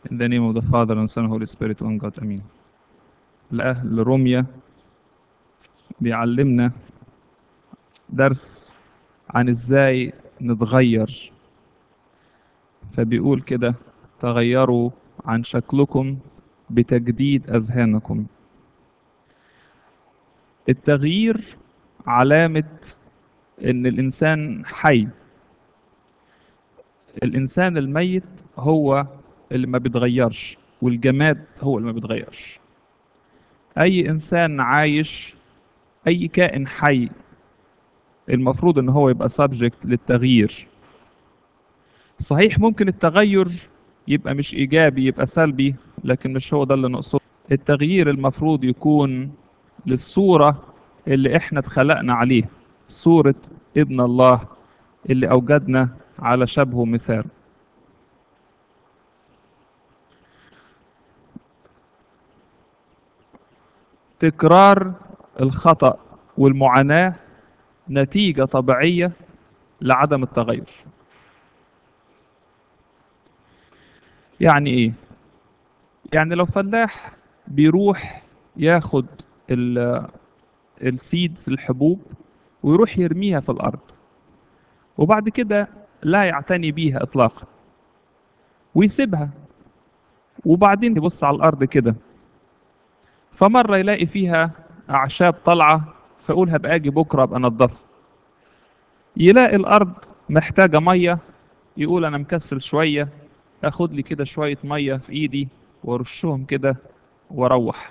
In the name of the Father and Son and Holy Spirit one God Amen. الأهل روميا بيعلمنا درس عن ازاي نتغير فبيقول كده تغيروا عن شكلكم بتجديد أذهانكم التغيير علامة إن الإنسان حي الإنسان الميت هو اللي ما بيتغيرش والجماد هو اللي ما بيتغيرش أي إنسان عايش أي كائن حي المفروض إن هو يبقى سبجكت للتغيير صحيح ممكن التغير يبقى مش إيجابي يبقى سلبي لكن مش هو ده اللي نقصده التغيير المفروض يكون للصورة اللي احنا اتخلقنا عليه صورة ابن الله اللي أوجدنا على شبهه مثال تكرار الخطأ والمعاناة نتيجة طبيعية لعدم التغير يعني ايه يعني لو فلاح بيروح ياخد السيدز الحبوب ويروح يرميها في الارض وبعد كده لا يعتني بيها اطلاقا ويسيبها وبعدين يبص على الارض كده فمره يلاقي فيها اعشاب طالعه فاقول هبقى اجي بكره ابقى انضفها يلاقي الارض محتاجه ميه يقول انا مكسل شويه اخد لي كده شويه ميه في ايدي وارشهم كده واروح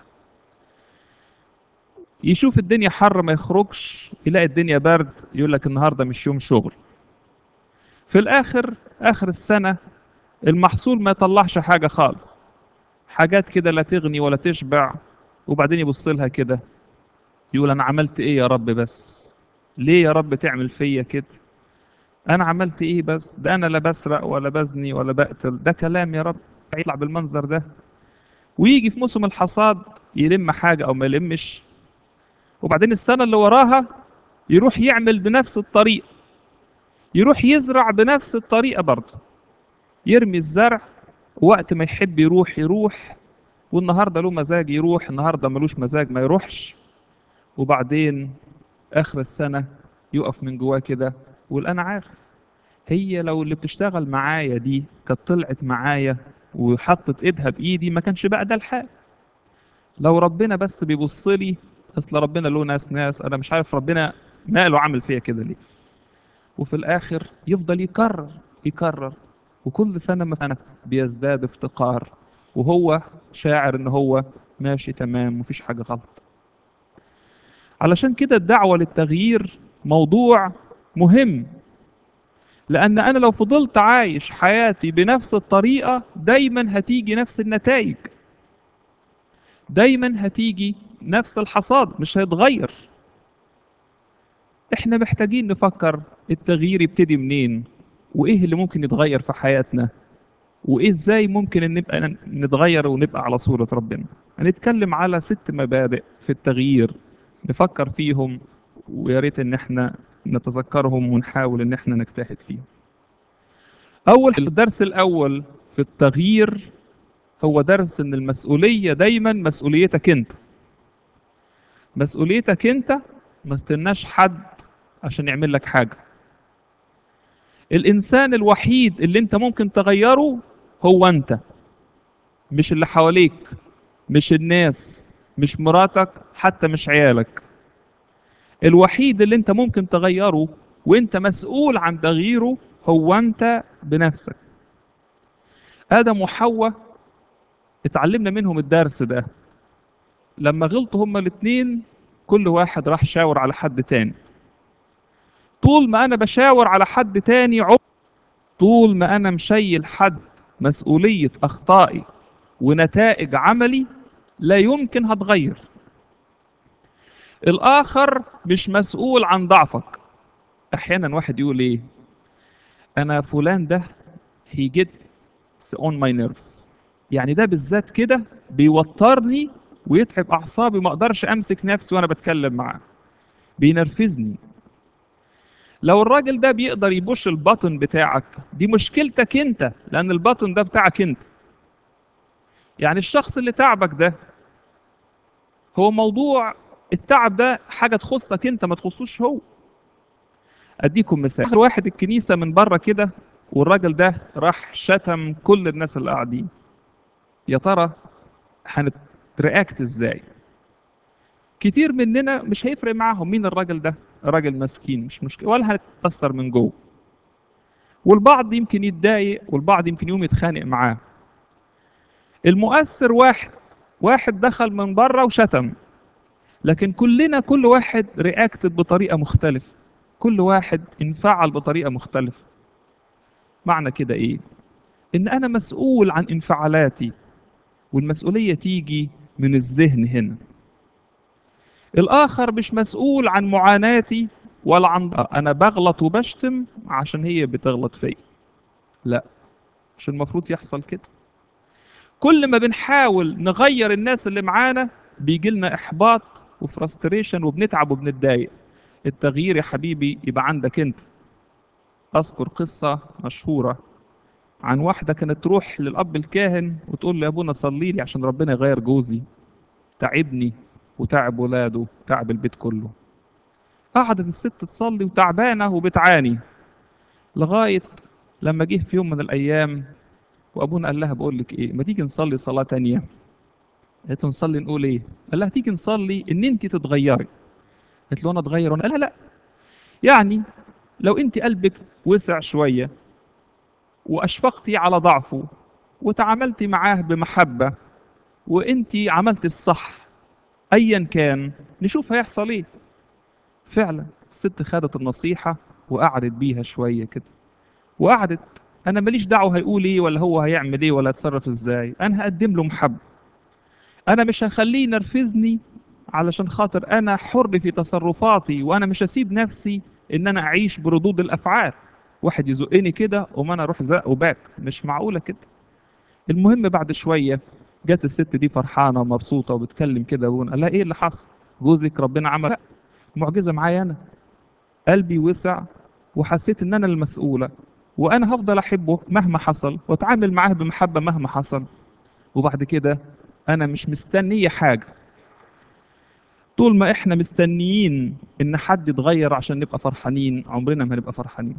يشوف الدنيا حر ما يخرجش يلاقي الدنيا برد يقول لك النهارده مش يوم شغل في الاخر اخر السنه المحصول ما يطلعش حاجه خالص حاجات كده لا تغني ولا تشبع وبعدين يبص لها كده يقول انا عملت ايه يا رب بس ليه يا رب تعمل فيا كده انا عملت ايه بس ده انا لا بسرق ولا بزني ولا بقتل ده كلام يا رب يطلع بالمنظر ده ويجي في موسم الحصاد يلم حاجه او ما يلمش وبعدين السنه اللي وراها يروح يعمل بنفس الطريقه يروح يزرع بنفس الطريقه برضه يرمي الزرع وقت ما يحب يروح يروح والنهارده له مزاج يروح النهارده ملوش مزاج ما يروحش وبعدين اخر السنه يقف من جواه كده ويقول انا عارف هي لو اللي بتشتغل معايا دي كانت طلعت معايا وحطت ايدها بايدي ما كانش بقى ده الحال لو ربنا بس بيبص لي اصل ربنا له ناس ناس انا مش عارف ربنا ماله عامل فيا كده ليه وفي الاخر يفضل يكرر يكرر وكل سنه ما انا بيزداد افتقار وهو شاعر ان هو ماشي تمام مفيش حاجه غلط علشان كده الدعوه للتغيير موضوع مهم لان انا لو فضلت عايش حياتي بنفس الطريقه دايما هتيجي نفس النتائج دايما هتيجي نفس الحصاد مش هيتغير احنا محتاجين نفكر التغيير يبتدي منين وايه اللي ممكن يتغير في حياتنا وايه ازاي ممكن ان نبقى نتغير ونبقى على صورة ربنا هنتكلم على ست مبادئ في التغيير نفكر فيهم ويا ريت ان احنا نتذكرهم ونحاول ان احنا نجتهد فيهم اول الدرس الاول في التغيير هو درس ان المسؤولية دايما مسؤوليتك انت مسؤوليتك انت ما استناش حد عشان يعمل لك حاجة الانسان الوحيد اللي انت ممكن تغيره هو انت مش اللي حواليك مش الناس مش مراتك حتى مش عيالك الوحيد اللي انت ممكن تغيره وانت مسؤول عن تغييره هو انت بنفسك ادم وحواء اتعلمنا منهم الدرس ده لما غلطوا هما الاثنين كل واحد راح شاور على حد تاني طول ما انا بشاور على حد تاني عب طول ما انا مشيل حد مسؤولية اخطائي ونتائج عملي لا يمكن هتغير الاخر مش مسؤول عن ضعفك احيانا واحد يقول ايه انا فلان ده he gets on my nerves يعني ده بالذات كده بيوترني ويتعب اعصابي ما اقدرش امسك نفسي وانا بتكلم معاه بينرفزني لو الراجل ده بيقدر يبوش البطن بتاعك دي مشكلتك انت لان البطن ده بتاعك انت يعني الشخص اللي تعبك ده هو موضوع التعب ده حاجة تخصك انت ما تخصوش هو اديكم مثال آخر واحد الكنيسة من بره كده والراجل ده راح شتم كل الناس اللي قاعدين يا ترى هنترياكت ازاي كتير مننا مش هيفرق معاهم مين الراجل ده راجل مسكين مش مشكلة ولا هنتأثر من جوه والبعض يمكن يتضايق والبعض يمكن يقوم يتخانق معاه المؤثر واحد واحد دخل من بره وشتم لكن كلنا كل واحد رياكتد بطريقة مختلفة كل واحد انفعل بطريقة مختلفة معنى كده ايه ان انا مسؤول عن انفعالاتي والمسؤولية تيجي من الذهن هنا الاخر مش مسؤول عن معاناتي ولا عن انا بغلط وبشتم عشان هي بتغلط فيا لا مش المفروض يحصل كده كل ما بنحاول نغير الناس اللي معانا بيجي لنا احباط وفرستريشن وبنتعب وبنتضايق التغيير يا حبيبي يبقى عندك انت اذكر قصه مشهوره عن واحده كانت تروح للاب الكاهن وتقول له يا ابونا صلي لي عشان ربنا يغير جوزي تعبني وتعب ولاده تعب البيت كله قعدت الست تصلي وتعبانه وبتعاني لغايه لما جه في يوم من الايام وابونا قال لها بقول لك ايه ما تيجي نصلي صلاه تانية قالت له نصلي نقول ايه قال لها تيجي نصلي ان انت تتغيري قالت له انا اتغير وانا قال لها لا يعني لو انت قلبك وسع شويه واشفقتي على ضعفه وتعاملتي معاه بمحبه وانت عملت الصح ايا كان نشوف هيحصل ايه فعلا الست خدت النصيحه وقعدت بيها شويه كده وقعدت انا ماليش دعوه هيقول ايه ولا هو هيعمل ايه ولا هيتصرف ازاي انا هقدم له محبه انا مش هخليه ينرفزني علشان خاطر انا حر في تصرفاتي وانا مش هسيب نفسي ان انا اعيش بردود الافعال واحد يزقني كده وما انا اروح زق وباك مش معقوله كده المهم بعد شويه جت الست دي فرحانه ومبسوطه وبتكلم كده وقال لها ايه اللي حصل جوزك ربنا عمل لا معجزه معايا انا قلبي وسع وحسيت ان انا المسؤوله وانا هفضل احبه مهما حصل واتعامل معاه بمحبه مهما حصل وبعد كده انا مش مستنيه حاجه طول ما احنا مستنيين ان حد يتغير عشان نبقى فرحانين عمرنا ما هنبقى فرحانين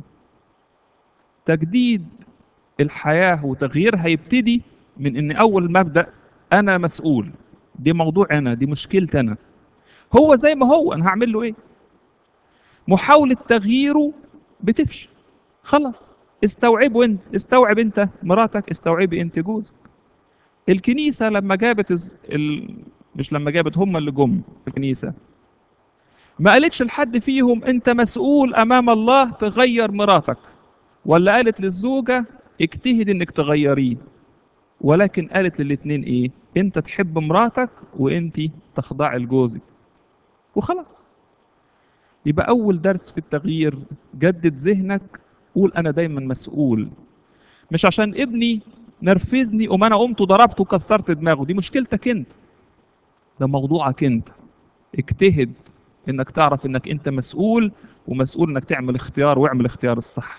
تجديد الحياه وتغييرها يبتدي من ان اول مبدا انا مسؤول دي موضوع انا دي مشكلتي انا هو زي ما هو انا هعمل له ايه محاوله تغييره بتفشل خلاص استوعبه انت استوعب انت مراتك استوعبي انت جوزك الكنيسه لما جابت الز- ال... مش لما جابت هم اللي جم في الكنيسه ما قالتش لحد فيهم انت مسؤول امام الله تغير مراتك ولا قالت للزوجه اجتهد انك تغيريه ولكن قالت للاتنين ايه انت تحب مراتك وانت تخضعي لجوزك وخلاص يبقى اول درس في التغيير جدد ذهنك قول انا دايما مسؤول مش عشان ابني نرفزني وما انا قمت وضربته وكسرت دماغه دي مشكلتك انت ده موضوعك انت اجتهد انك تعرف انك انت مسؤول ومسؤول انك تعمل اختيار واعمل اختيار الصح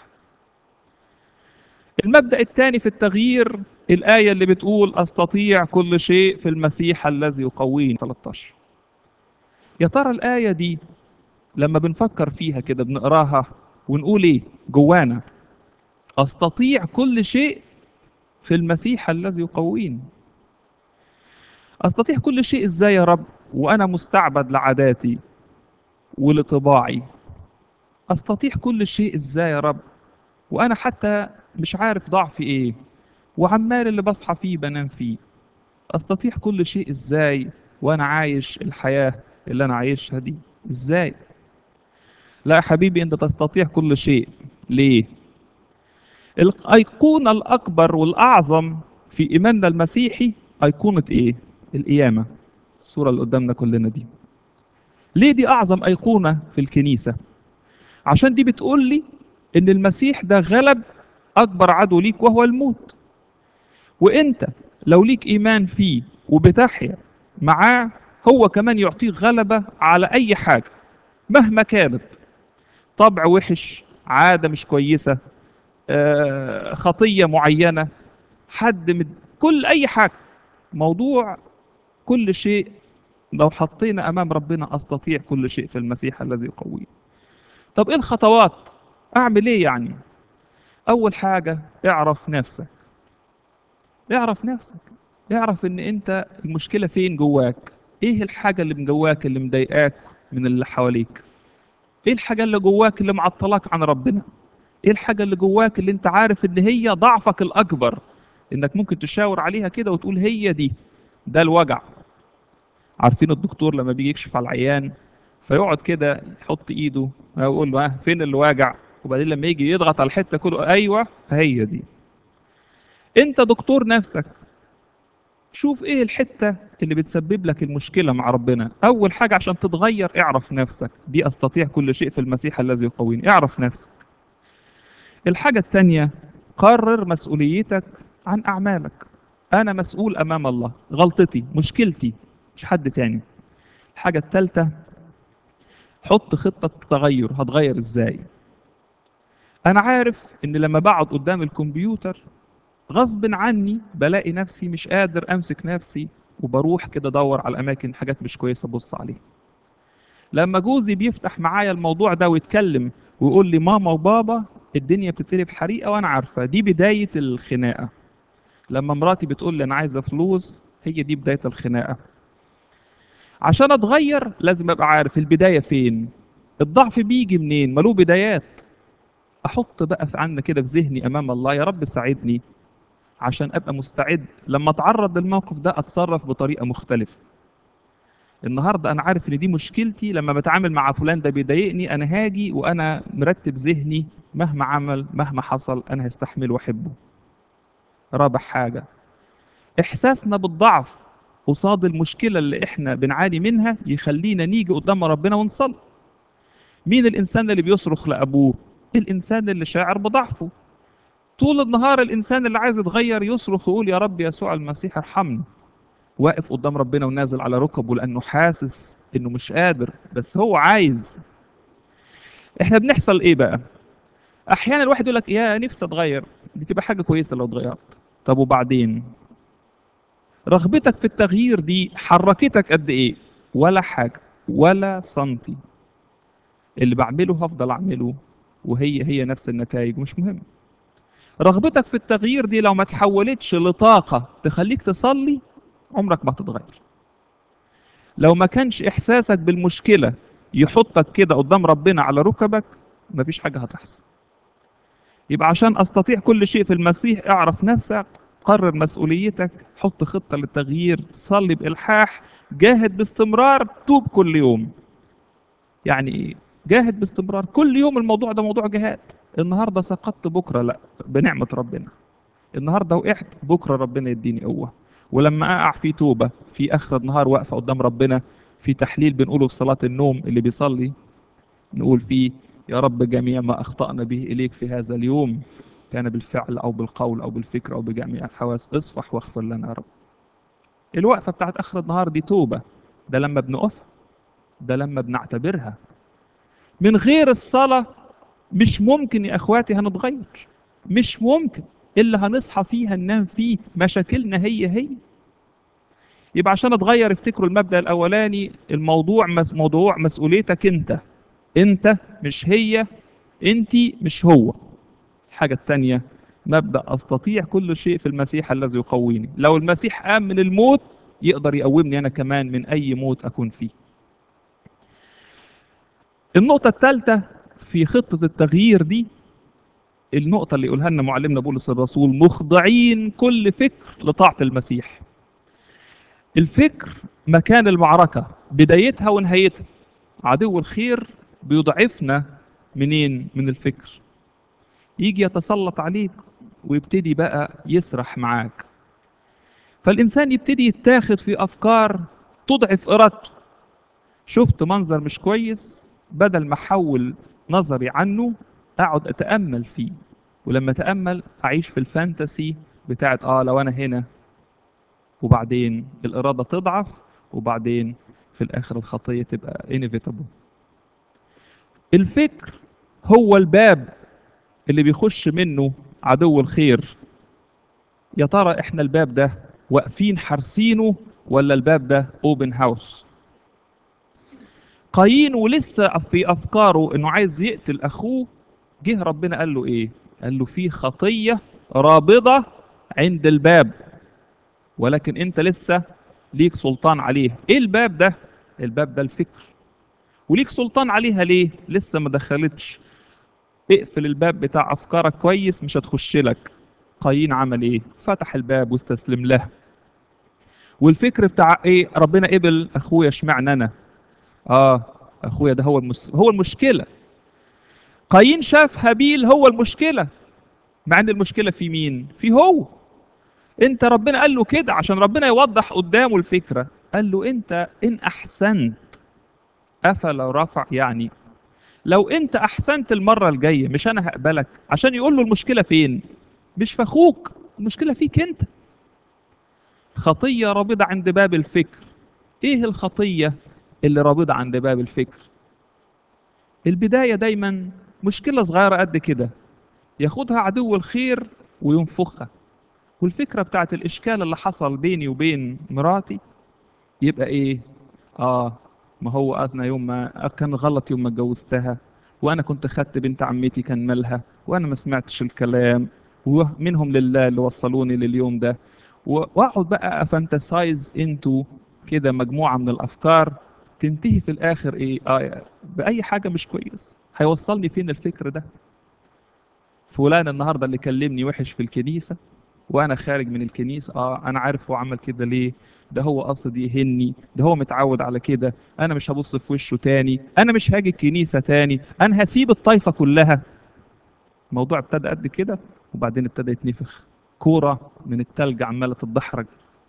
المبدأ الثاني في التغيير الآية اللي بتقول أستطيع كل شيء في المسيح الذي يقويني 13 يا ترى الآية دي لما بنفكر فيها كده بنقراها ونقول ايه جوانا أستطيع كل شيء في المسيح الذي يقويني أستطيع كل شيء إزاي يا رب وأنا مستعبد لعاداتي ولطباعي أستطيع كل شيء إزاي يا رب وأنا حتى مش عارف ضعفي إيه وعمال اللي بصحى فيه بنام فيه أستطيع كل شيء إزاي وأنا عايش الحياة اللي أنا عايشها دي إزاي لا يا حبيبي أنت تستطيع كل شيء ليه الأيقونة الأكبر والأعظم في إيماننا المسيحي أيقونة إيه؟ القيامة الصورة اللي قدامنا كلنا دي ليه دي أعظم أيقونة في الكنيسة؟ عشان دي بتقول لي إن المسيح ده غلب أكبر عدو ليك وهو الموت وإنت لو ليك إيمان فيه وبتحيا معاه هو كمان يعطيك غلبة على أي حاجة مهما كانت طبع وحش عادة مش كويسة آه، خطية معينة حد من كل أي حاجة موضوع كل شيء لو حطينا امام ربنا استطيع كل شيء في المسيح الذي يقويني طب ايه الخطوات اعمل ايه يعني اول حاجه اعرف نفسك اعرف نفسك اعرف ان انت المشكله فين جواك ايه الحاجه اللي من جواك اللي مضايقاك من اللي حواليك ايه الحاجه اللي جواك اللي معطلاك عن ربنا ايه الحاجه اللي جواك اللي انت عارف ان هي ضعفك الاكبر انك ممكن تشاور عليها كده وتقول هي دي ده الوجع عارفين الدكتور لما بيجي يكشف على العيان فيقعد كده يحط ايده ويقول له ها فين اللي واجع وبعدين لما يجي يضغط على الحته كله ايوه هي دي انت دكتور نفسك شوف ايه الحته اللي بتسبب لك المشكله مع ربنا اول حاجه عشان تتغير اعرف نفسك دي استطيع كل شيء في المسيح الذي يقويني اعرف نفسك الحاجه الثانيه قرر مسؤوليتك عن اعمالك انا مسؤول امام الله غلطتي مشكلتي مش حد تاني الحاجه الثالثه حط خطه تغير هتغير ازاي انا عارف ان لما بقعد قدام الكمبيوتر غصب عني بلاقي نفسي مش قادر امسك نفسي وبروح كده ادور على اماكن حاجات مش كويسه ابص عليها لما جوزي بيفتح معايا الموضوع ده ويتكلم ويقول لي ماما وبابا الدنيا بتتقلب حريقه وانا عارفه دي بدايه الخناقه لما مراتي بتقول لي انا عايزه فلوس هي دي بدايه الخناقه عشان اتغير لازم ابقى عارف البدايه فين الضعف بيجي منين ملو بدايات احط بقى في عنا كده في ذهني امام الله يا رب ساعدني عشان ابقى مستعد لما اتعرض للموقف ده اتصرف بطريقه مختلفه النهارده انا عارف ان دي مشكلتي لما بتعامل مع فلان ده بيضايقني انا هاجي وانا مرتب ذهني مهما عمل مهما حصل انا هستحمل واحبه رابع حاجه احساسنا بالضعف قصاد المشكله اللي احنا بنعاني منها يخلينا نيجي قدام ربنا ونصلي مين الانسان اللي بيصرخ لابوه الانسان اللي شاعر بضعفه طول النهار الانسان اللي عايز يتغير يصرخ ويقول يا رب يسوع المسيح ارحمني واقف قدام ربنا ونازل على ركبه لانه حاسس انه مش قادر بس هو عايز احنا بنحصل ايه بقى احيانا الواحد يقول لك يا نفسي اتغير دي تبقى حاجه كويسه لو اتغيرت طب وبعدين رغبتك في التغيير دي حركتك قد ايه ولا حاجه ولا سنتي اللي بعمله هفضل اعمله وهي هي نفس النتائج مش مهم رغبتك في التغيير دي لو ما تحولتش لطاقة تخليك تصلي عمرك ما هتتغير لو ما كانش إحساسك بالمشكلة يحطك كده قدام ربنا على ركبك مفيش حاجة هتحصل يبقى عشان أستطيع كل شيء في المسيح اعرف نفسك قرر مسؤوليتك حط خطة للتغيير صلي بإلحاح جاهد باستمرار توب كل يوم يعني ايه جاهد باستمرار كل يوم الموضوع ده موضوع جهاد النهارده سقطت بكره لا بنعمه ربنا النهارده وقعت بكره ربنا يديني قوه ولما اقع في توبه في اخر النهار واقفه قدام ربنا في تحليل بنقوله في صلاه النوم اللي بيصلي نقول فيه يا رب جميع ما اخطانا به اليك في هذا اليوم كان بالفعل او بالقول او بالفكر او بجميع الحواس اصفح واغفر لنا يا رب الوقفه بتاعت اخر النهار دي توبه ده لما بنقف ده لما بنعتبرها من غير الصلاه مش ممكن يا اخواتي هنتغير مش ممكن اللي هنصحى فيه هننام فيه مشاكلنا هي هي يبقى عشان اتغير افتكروا المبدا الاولاني الموضوع مس موضوع مسؤوليتك انت انت مش هي انت مش هو الحاجه الثانيه مبدا استطيع كل شيء في المسيح الذي يقويني لو المسيح قام من الموت يقدر يقومني انا كمان من اي موت اكون فيه النقطه الثالثه في خطة التغيير دي النقطة اللي يقولها لنا معلمنا بولس الرسول مخضعين كل فكر لطاعة المسيح. الفكر مكان المعركة بدايتها ونهايتها. عدو الخير بيضعفنا منين؟ من الفكر. يجي يتسلط عليك ويبتدي بقى يسرح معاك. فالإنسان يبتدي يتاخد في أفكار تضعف إرادته. شفت منظر مش كويس بدل ما أحول نظري عنه اقعد اتامل فيه ولما اتامل اعيش في الفانتسي بتاعت اه لو انا هنا وبعدين الاراده تضعف وبعدين في الاخر الخطيه تبقى inevitable الفكر هو الباب اللي بيخش منه عدو الخير يا ترى احنا الباب ده واقفين حارسينه ولا الباب ده اوبن هاوس قايين ولسه في افكاره انه عايز يقتل اخوه جه ربنا قال له ايه قال له في خطيه رابضه عند الباب ولكن انت لسه ليك سلطان عليه ايه الباب ده الباب ده الفكر وليك سلطان عليها ليه لسه ما دخلتش اقفل الباب بتاع افكارك كويس مش هتخش لك قايين عمل ايه فتح الباب واستسلم له والفكر بتاع ايه ربنا قبل اخويا اشمعنى انا اه اخويا ده هو المس... هو المشكله قايين شاف هابيل هو المشكله مع ان المشكله في مين في هو انت ربنا قال له كده عشان ربنا يوضح قدامه الفكره قال له انت ان احسنت افلا رفع يعني لو انت احسنت المره الجايه مش انا هقبلك عشان يقول له المشكله فين مش في اخوك المشكله فيك انت خطيه رابضه عند باب الفكر ايه الخطيه اللي رابضه عند باب الفكر البدايه دايما مشكله صغيره قد كده ياخدها عدو الخير وينفخها والفكره بتاعت الاشكال اللي حصل بيني وبين مراتي يبقى ايه اه ما هو انا يوم ما كان غلط يوم ما اتجوزتها وانا كنت خدت بنت عمتي كان مالها وانا ما سمعتش الكلام ومنهم لله اللي وصلوني لليوم ده واقعد بقى افانتسايز انتو كده مجموعه من الافكار تنتهي في الاخر ايه آه باي حاجه مش كويس هيوصلني فين الفكر ده فلان النهارده اللي كلمني وحش في الكنيسه وانا خارج من الكنيسه اه انا عارف هو عمل كده ليه ده هو قصد يهني ده هو متعود على كده انا مش هبص في وشه تاني انا مش هاجي الكنيسه تاني انا هسيب الطائفه كلها الموضوع ابتدى قد كده وبعدين ابتدى يتنفخ كوره من التلج عماله تتدحرج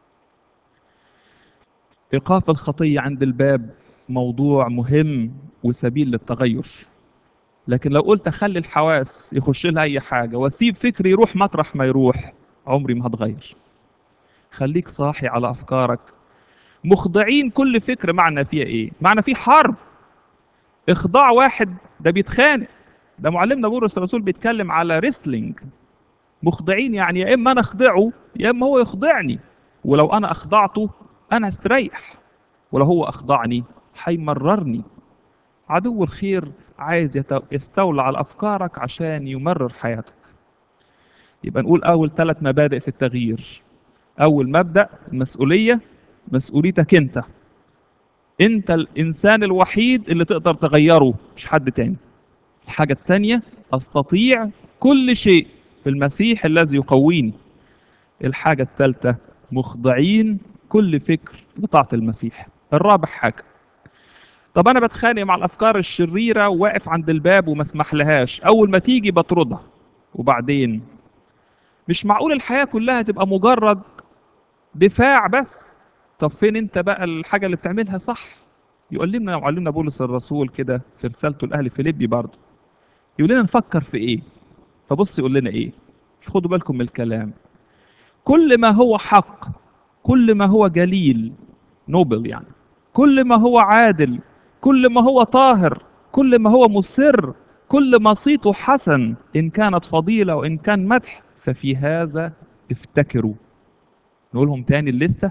ايقاف الخطيه عند الباب موضوع مهم وسبيل للتغير لكن لو قلت اخلي الحواس يخش لها اي حاجه واسيب فكري يروح مطرح ما يروح عمري ما هتغير خليك صاحي على افكارك مخضعين كل فكر معنى فيها ايه معنى فيه حرب اخضاع واحد ده بيتخانق ده معلمنا بولس الرسول بيتكلم على ريستلينج مخضعين يعني يا اما انا اخضعه يا اما هو يخضعني ولو انا اخضعته انا هستريح ولو هو اخضعني هيمررني عدو الخير عايز يستولى على افكارك عشان يمرر حياتك يبقى نقول اول ثلاث مبادئ في التغيير اول مبدا المسؤوليه مسؤوليتك انت انت الانسان الوحيد اللي تقدر تغيره مش حد تاني الحاجه الثانيه استطيع كل شيء في المسيح الذي يقويني الحاجه الثالثه مخضعين كل فكر لطاعه المسيح الرابع حاجه طب انا بتخانق مع الافكار الشريره وواقف عند الباب وما اسمح لهاش اول ما تيجي بطردها وبعدين مش معقول الحياه كلها تبقى مجرد دفاع بس طب فين انت بقى الحاجه اللي بتعملها صح يقول لنا معلمنا بولس الرسول كده في رسالته لاهل فيليبي برضه يقول لنا نفكر في ايه فبص يقول لنا ايه مش خدوا بالكم من الكلام كل ما هو حق كل ما هو جليل نوبل يعني كل ما هو عادل كل ما هو طاهر كل ما هو مصر كل ما صيته حسن إن كانت فضيلة وإن كان مدح ففي هذا افتكروا نقولهم تاني الليستة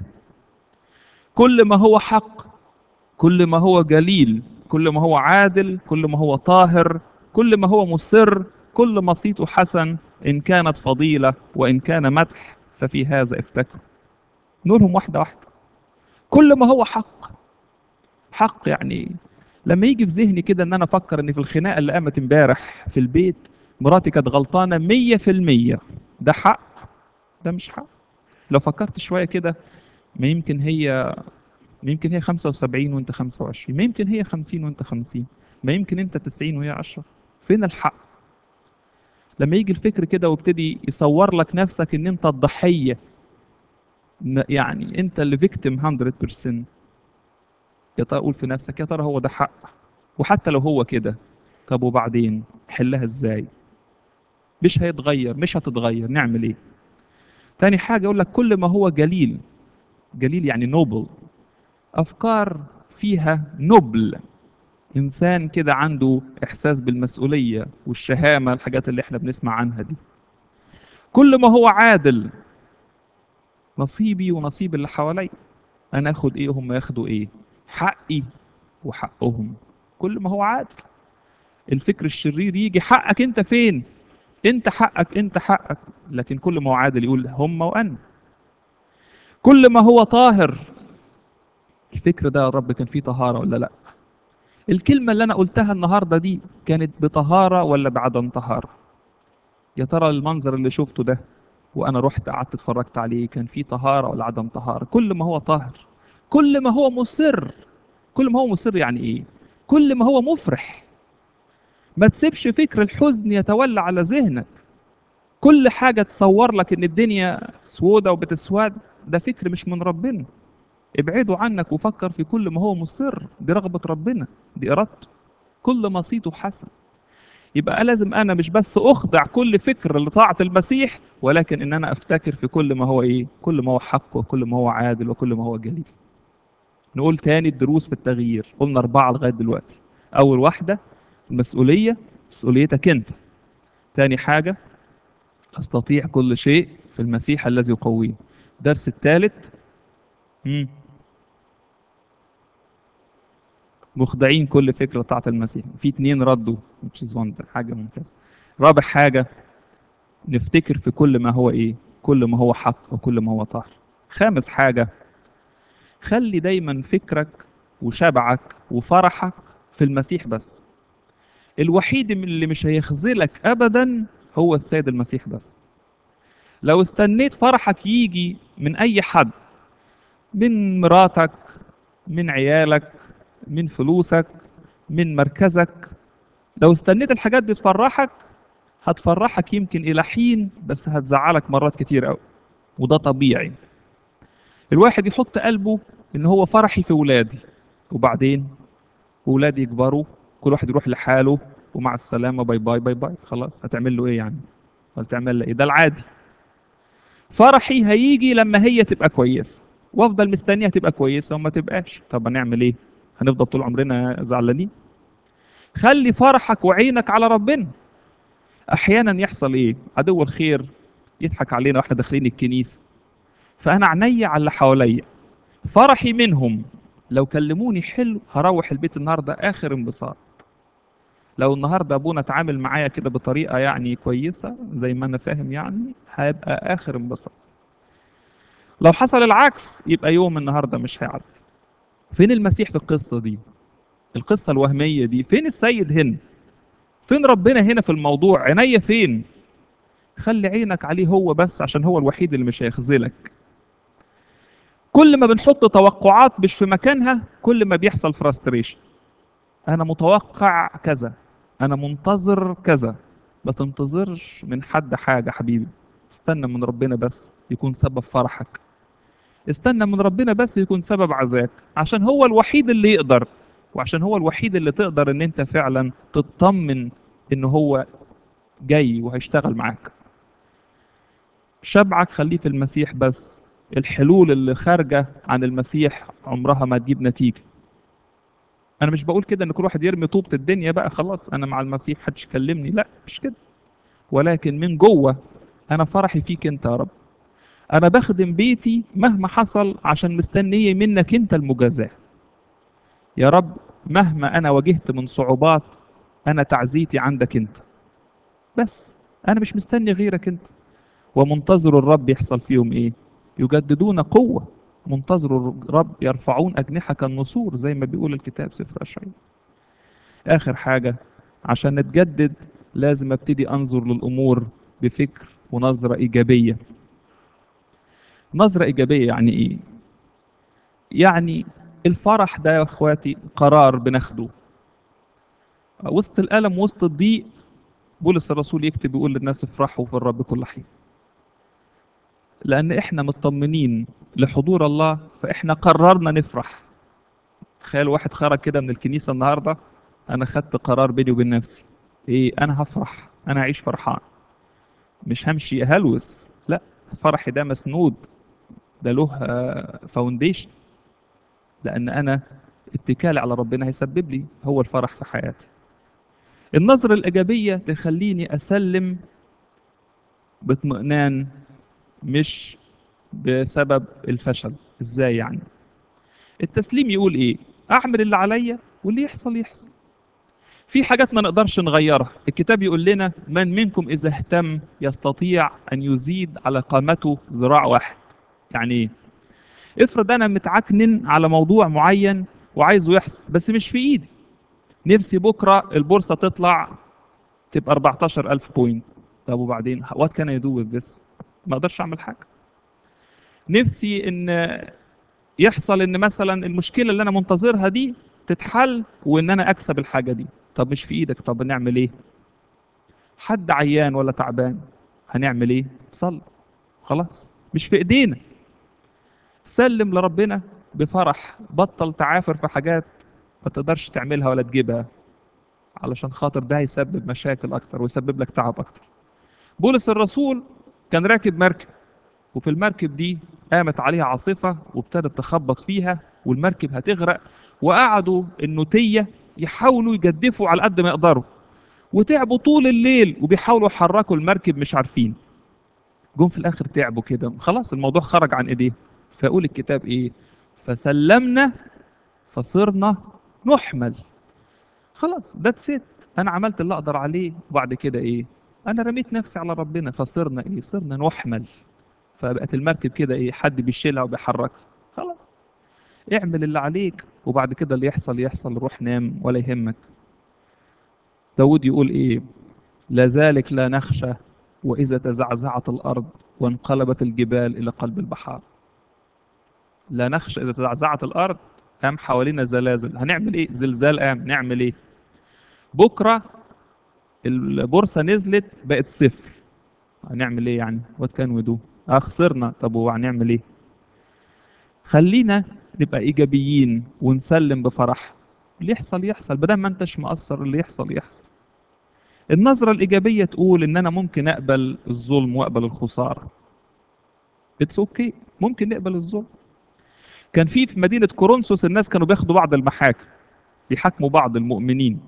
كل ما هو حق كل ما هو جليل كل ما هو عادل كل ما هو طاهر كل ما هو مصر كل ما صيته حسن إن كانت فضيلة وإن كان مدح ففي هذا افتكروا نقولهم واحدة واحدة كل ما هو حق حق يعني لما يجي في ذهني كده ان انا افكر ان في الخناقه اللي قامت امبارح في البيت مراتي كانت غلطانه مية في المية ده حق ده مش حق لو فكرت شويه كده ما يمكن هي ما يمكن هي 75 وانت 25 ما يمكن هي 50 وانت 50 ما يمكن انت 90 وهي 10 فين الحق لما يجي الفكر كده وابتدي يصور لك نفسك ان انت الضحيه يعني انت اللي فيكتيم 100% يا ترى قول في نفسك يا ترى هو ده حق وحتى لو هو كده طب وبعدين حلها ازاي مش هيتغير مش هتتغير نعمل ايه تاني حاجة اقول لك كل ما هو جليل جليل يعني نوبل افكار فيها نبل انسان كده عنده احساس بالمسؤولية والشهامة الحاجات اللي احنا بنسمع عنها دي كل ما هو عادل نصيبي ونصيب اللي حواليا انا اخد ايه وهم ياخدوا ايه حقي وحقهم كل ما هو عادل الفكر الشرير يجي حقك انت فين انت حقك انت حقك لكن كل ما هو عادل يقول هم وانا كل ما هو طاهر الفكر ده يا رب كان فيه طهارة ولا لا الكلمة اللي أنا قلتها النهاردة دي كانت بطهارة ولا بعدم طهارة يا ترى المنظر اللي شفته ده وأنا رحت قعدت اتفرجت عليه كان فيه طهارة ولا عدم طهارة كل ما هو طاهر كل ما هو مصر كل ما هو مصر يعني إيه كل ما هو مفرح ما تسيبش فكر الحزن يتولى على ذهنك كل حاجة تصور لك إن الدنيا سودة وبتسود ده فكر مش من ربنا ابعدوا عنك وفكر في كل ما هو مصر دي رغبة ربنا دي إرادته كل ما صيته حسن يبقى لازم أنا مش بس أخضع كل فكر لطاعة المسيح ولكن إن أنا أفتكر في كل ما هو إيه كل ما هو حق وكل ما هو عادل وكل ما هو جليل نقول تاني الدروس في التغيير قلنا أربعة لغاية دلوقتي أول واحدة المسؤولية مسؤوليتك أنت تاني حاجة أستطيع كل شيء في المسيح الذي يقويني الدرس الثالث مم. مخضعين كل فكرة طاعة المسيح في اتنين ردوا which is one حاجة ممتازة رابع حاجة نفتكر في كل ما هو ايه كل ما هو حق وكل ما هو طاهر خامس حاجة خلي دايما فكرك وشبعك وفرحك في المسيح بس الوحيد اللي مش هيخذلك ابدا هو السيد المسيح بس لو استنيت فرحك يجي من اي حد من مراتك من عيالك من فلوسك من مركزك لو استنيت الحاجات دي تفرحك هتفرحك يمكن الى حين بس هتزعلك مرات كتير قوي وده طبيعي الواحد يحط قلبه ان هو فرحي في ولادي وبعدين ولادي يكبروا كل واحد يروح لحاله ومع السلامه باي باي باي باي خلاص هتعمل له ايه يعني ولا تعمل له ايه ده العادي فرحي هيجي لما هي تبقى كويسه وافضل مستنيها تبقى كويسه وما تبقاش طب هنعمل ايه هنفضل طول عمرنا زعلانين خلي فرحك وعينك على ربنا احيانا يحصل ايه عدو الخير يضحك علينا واحنا داخلين الكنيسه فانا عيني على اللي حواليا فرحي منهم لو كلموني حلو هروح البيت النهارده اخر انبساط لو النهارده ابونا اتعامل معايا كده بطريقه يعني كويسه زي ما انا فاهم يعني هيبقى اخر انبساط لو حصل العكس يبقى يوم النهارده مش هيعدي فين المسيح في القصه دي القصه الوهميه دي فين السيد هنا فين ربنا هنا في الموضوع عينيا فين خلي عينك عليه هو بس عشان هو الوحيد اللي مش هيخذلك كل ما بنحط توقعات مش في مكانها كل ما بيحصل فرستريشن انا متوقع كذا انا منتظر كذا ما تنتظرش من حد حاجه حبيبي استنى من ربنا بس يكون سبب فرحك استنى من ربنا بس يكون سبب عزاك عشان هو الوحيد اللي يقدر وعشان هو الوحيد اللي تقدر ان انت فعلا تطمن ان هو جاي وهيشتغل معاك شبعك خليه في المسيح بس الحلول اللي خارجة عن المسيح عمرها ما تجيب نتيجة أنا مش بقول كده إن كل واحد يرمي طوبة الدنيا بقى خلاص أنا مع المسيح محدش يكلمني لا مش كده ولكن من جوه أنا فرحي فيك أنت يا رب أنا بخدم بيتي مهما حصل عشان مستنية منك أنت المجازاة يا رب مهما أنا واجهت من صعوبات أنا تعزيتي عندك أنت بس أنا مش مستني غيرك أنت ومنتظر الرب يحصل فيهم إيه يجددون قوة منتظر الرب يرفعون أجنحة كالنسور زي ما بيقول الكتاب سفر أشعياء آخر حاجة عشان نتجدد لازم ابتدي أنظر للأمور بفكر ونظرة إيجابية نظرة إيجابية يعني إيه؟ يعني الفرح ده يا إخواتي قرار بناخده وسط الألم وسط الضيق بولس الرسول يكتب يقول للناس افرحوا في الرب كل حين لأن إحنا مطمنين لحضور الله فإحنا قررنا نفرح تخيل واحد خرج كده من الكنيسة النهاردة أنا خدت قرار بيني وبين نفسي إيه أنا هفرح أنا هعيش فرحان مش همشي هلوس لا فرحي ده مسنود ده له فاونديشن لأن أنا اتكالي على ربنا هيسبب لي هو الفرح في حياتي النظرة الإيجابية تخليني أسلم باطمئنان مش بسبب الفشل ازاي يعني التسليم يقول ايه اعمل اللي عليا واللي يحصل يحصل في حاجات ما نقدرش نغيرها الكتاب يقول لنا من منكم اذا اهتم يستطيع ان يزيد على قامته ذراع واحد يعني ايه افرض انا متعكنن على موضوع معين وعايزه يحصل بس مش في ايدي نفسي بكره البورصه تطلع تبقى 14000 بوينت طب وبعدين وات كان اي دو with this ما اقدرش اعمل حاجه نفسي ان يحصل ان مثلا المشكله اللي انا منتظرها دي تتحل وان انا اكسب الحاجه دي طب مش في ايدك طب نعمل ايه حد عيان ولا تعبان هنعمل ايه صلي خلاص مش في ايدينا سلم لربنا بفرح بطل تعافر في حاجات ما تقدرش تعملها ولا تجيبها علشان خاطر ده هيسبب مشاكل اكتر ويسبب لك تعب اكتر بولس الرسول كان راكب مركب وفي المركب دي قامت عليها عاصفة وابتدت تخبط فيها والمركب هتغرق وقعدوا النوتية يحاولوا يجدفوا على قد ما يقدروا وتعبوا طول الليل وبيحاولوا يحركوا المركب مش عارفين جم في الاخر تعبوا كده خلاص الموضوع خرج عن ايديه فيقول الكتاب ايه فسلمنا فصرنا نحمل خلاص ده ست انا عملت اللي اقدر عليه وبعد كده ايه انا رميت نفسي على ربنا فصرنا ايه صرنا نحمل فبقت المركب كده ايه حد بيشيلها وبيحركها خلاص اعمل اللي عليك وبعد كده اللي يحصل يحصل روح نام ولا يهمك داود يقول ايه لذلك لا نخشى واذا تزعزعت الارض وانقلبت الجبال الى قلب البحار لا نخشى اذا تزعزعت الارض قام حوالينا زلازل هنعمل ايه زلزال قام نعمل ايه بكره البورصه نزلت بقت صفر هنعمل ايه يعني وات كان ودو اه خسرنا طب وهنعمل ايه خلينا نبقى ايجابيين ونسلم بفرح اللي يحصل يحصل بدل ما انتش مقصر اللي يحصل يحصل النظرة الإيجابية تقول إن أنا ممكن أقبل الظلم وأقبل الخسارة. اتس اوكي okay. ممكن نقبل الظلم. كان في في مدينة كورنثوس الناس كانوا بياخدوا بعض المحاكم يحاكموا بعض المؤمنين.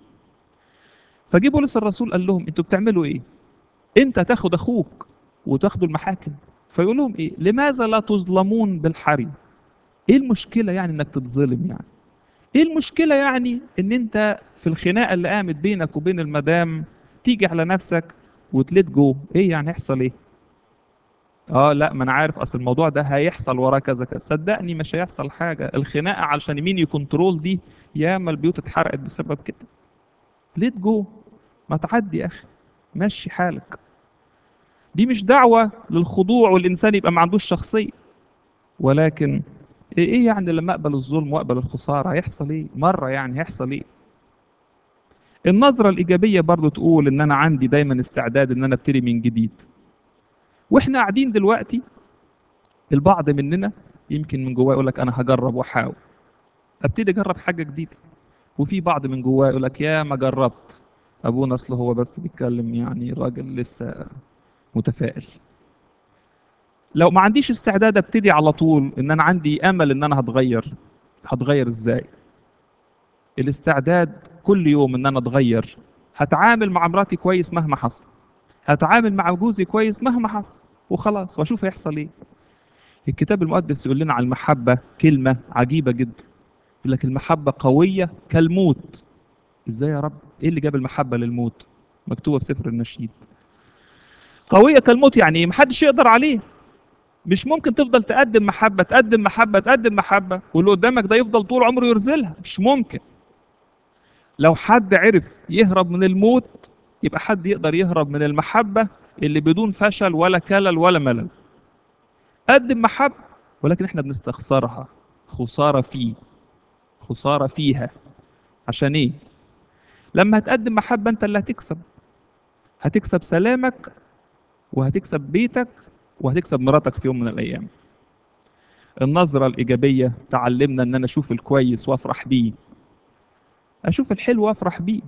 فجه بولس الرسول قال لهم انتوا بتعملوا ايه؟ انت تاخد اخوك وتاخدوا المحاكم فيقول لهم ايه؟ لماذا لا تظلمون بالحري؟ ايه المشكلة يعني انك تتظلم يعني؟ ايه المشكلة يعني ان انت في الخناقة اللي قامت بينك وبين المدام تيجي على نفسك وتلت جو ايه يعني هيحصل ايه اه لا ما انا عارف اصل الموضوع ده هيحصل وراه كذا كذا صدقني مش هيحصل حاجه الخناقه علشان مين يكنترول دي ياما البيوت اتحرقت بسبب كده ليت جو ما تعدي يا اخي مشي حالك دي مش دعوه للخضوع والانسان يبقى ما عندوش شخصيه ولكن ايه يعني لما اقبل الظلم واقبل الخساره هيحصل ايه مره يعني هيحصل ايه النظرة الإيجابية برضو تقول إن أنا عندي دايما استعداد إن أنا أبتدي من جديد. وإحنا قاعدين دلوقتي البعض مننا يمكن من جواه يقول لك أنا هجرب وأحاول. أبتدي أجرب حاجة جديدة. وفي بعض من جواه يقول لك يا ما جربت. أبونا أصله هو بس بيتكلم يعني راجل لسه متفائل. لو ما عنديش استعداد ابتدي على طول ان انا عندي امل ان انا هتغير هتغير ازاي الاستعداد كل يوم ان انا اتغير هتعامل مع مراتي كويس مهما حصل هتعامل مع جوزي كويس مهما حصل وخلاص واشوف هيحصل ايه الكتاب المقدس يقول لنا على المحبة كلمة عجيبة جدا يقول لك المحبة قوية كالموت ازاي يا رب ايه اللي جاب المحبة للموت مكتوبة في سفر النشيد قوية كالموت يعني ايه محدش يقدر عليه مش ممكن تفضل تقدم محبة تقدم محبة تقدم محبة واللي قدامك ده يفضل طول عمره يرزلها مش ممكن لو حد عرف يهرب من الموت يبقى حد يقدر يهرب من المحبة اللي بدون فشل ولا كلل ولا ملل قدم محبة ولكن احنا بنستخسرها خسارة فيه خسارة فيها عشان ايه لما هتقدم محبة انت اللي هتكسب هتكسب سلامك وهتكسب بيتك وهتكسب مراتك في يوم من الايام النظرة الإيجابية تعلمنا إن أنا أشوف الكويس وأفرح بيه اشوف الحلو وافرح بيه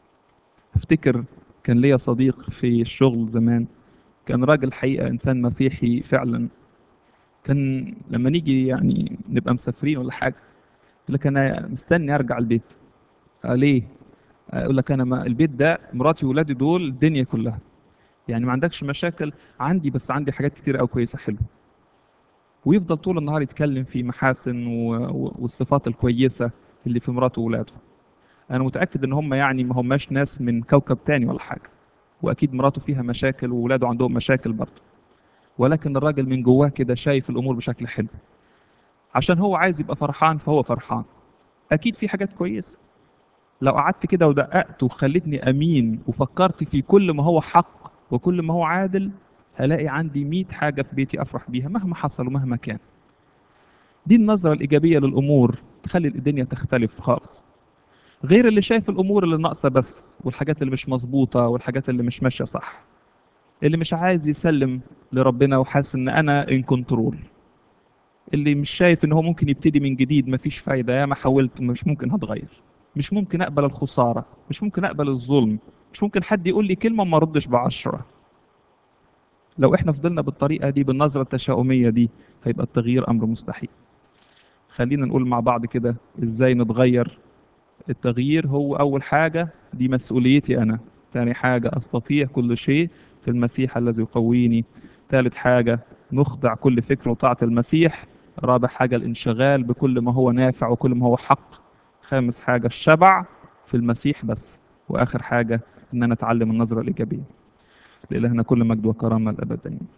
افتكر كان ليا صديق في الشغل زمان كان راجل حقيقه انسان مسيحي فعلا كان لما نيجي يعني نبقى مسافرين ولا حاجه يقول لك انا مستني ارجع البيت قال ليه اقول لك انا ما البيت ده مراتي وولادي دول الدنيا كلها يعني ما عندكش مشاكل عندي بس عندي حاجات كتير قوي كويسه حلوه ويفضل طول النهار يتكلم في محاسن و... و- والصفات الكويسة اللي في مراته وولاده انا متأكد ان هم يعني ما هماش ناس من كوكب تاني ولا حاجة واكيد مراته فيها مشاكل وولاده عندهم مشاكل برضه ولكن الراجل من جواه كده شايف الامور بشكل حلو عشان هو عايز يبقى فرحان فهو فرحان اكيد في حاجات كويسه لو قعدت كده ودققت وخلتني امين وفكرت في كل ما هو حق وكل ما هو عادل هلاقي عندي 100 حاجه في بيتي افرح بيها مهما حصل ومهما كان دي النظره الايجابيه للامور تخلي الدنيا تختلف خالص غير اللي شايف الامور اللي ناقصه بس والحاجات اللي مش مظبوطه والحاجات اللي مش ماشيه صح اللي مش عايز يسلم لربنا وحاسس ان انا ان كنترول اللي مش شايف ان هو ممكن يبتدي من جديد مفيش فايده يا ما حاولت مش ممكن هتغير مش ممكن اقبل الخساره مش ممكن اقبل الظلم مش ممكن حد يقول لي كلمه ما اردش بعشره لو احنا فضلنا بالطريقه دي بالنظره التشاؤميه دي هيبقى التغيير امر مستحيل خلينا نقول مع بعض كده ازاي نتغير التغيير هو اول حاجه دي مسؤوليتي انا ثاني حاجه استطيع كل شيء في المسيح الذي يقويني ثالث حاجه نخضع كل فكر وطاعه المسيح رابع حاجه الانشغال بكل ما هو نافع وكل ما هو حق خامس حاجه الشبع في المسيح بس واخر حاجه ان انا اتعلم النظره الايجابيه لالهنا كل مجد وكرامه الابدين